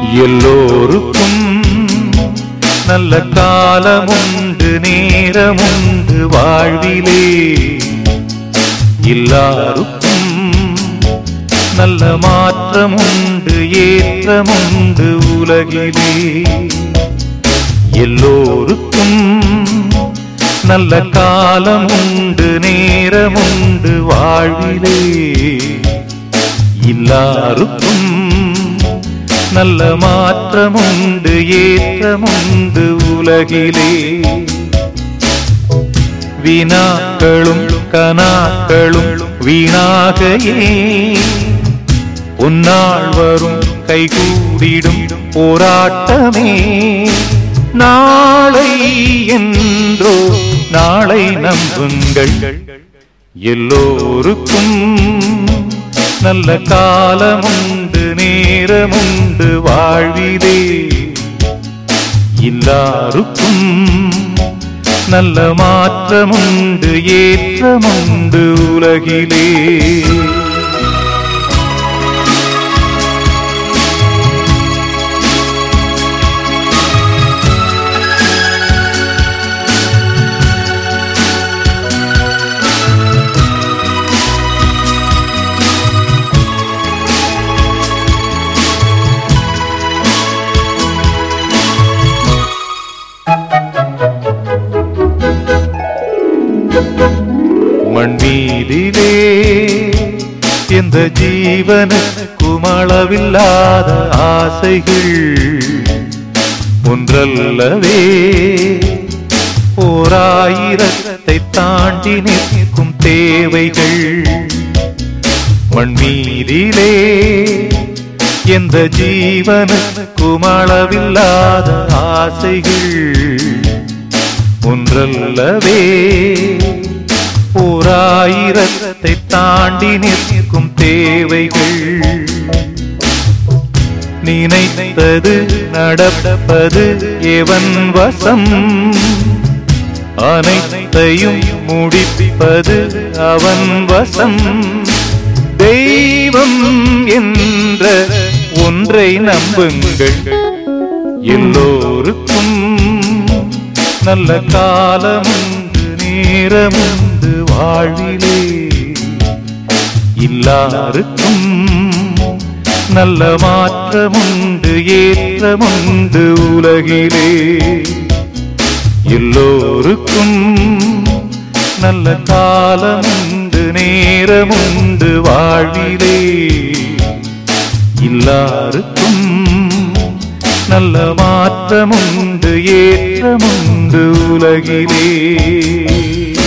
எல்லோருக்கும் நல்ல காலமுண்டு நேரமுண்டு வாழ்விலே எல்லாருக்கும் நல்ல மாற்றமுண்டு ஏற்றமுண்டு உலகிலே எல்லோருக்கும் நல்ல காலமுண்டு நேரமுண்டு வாழ்விலே எல்லாருக்கும் நல்ல மாற்றமுண்டு ஏற்றமுண்டு உலகிலே வினாக்களும் கனாக்களும் வீணாகையே உன்னாள் வரும் கைகூடிடும் போராட்டமே நாளை என்றோ நாளை நம்புங்கள் எல்லோருக்கும் நல்ல காலமுண்டு நேரமுண்டு வாழ்விலே எல்லாருக்கும் நல்ல மாற்றமுண்டு ஏற்றமுண்டு உலகிலே மண் மீதிலே எந்த ஜீவனுக்கும் அளவில்லாத ஆசைகள் ஒன்றல்லவே ஓராயிரத்தை தாண்டி நிற்கும் தேவைகள் மண் மீதிலே எந்த ஜீவனுக்கும் அளவில்லாத ஆசைகள் ஒன்றல்லவே ஓராயிரத்தை தாண்டி நிற்கும் தேவைகள் நினைத்தது நடப்பது எவன் வசம் அனைத்தையும் முடிப்பது அவன் வசம் தெய்வம் என்ற ஒன்றை நம்புங்கள் எல்லோருக்கும் நல்ல காலமுண்டு நேரமுண்டு வாழ்விலே எல்லாருக்கும் நல்ல மாற்றமுண்டு ஏற்றமுண்டு உலகிலே எல்லோருக்கும் நல்ல காலமுண்டு நேரமுண்டு வாழ்விலே எல்லாருக்கும் நல்ல மாற்றமுண்டு ஏற்றமுண்டு உலகிலே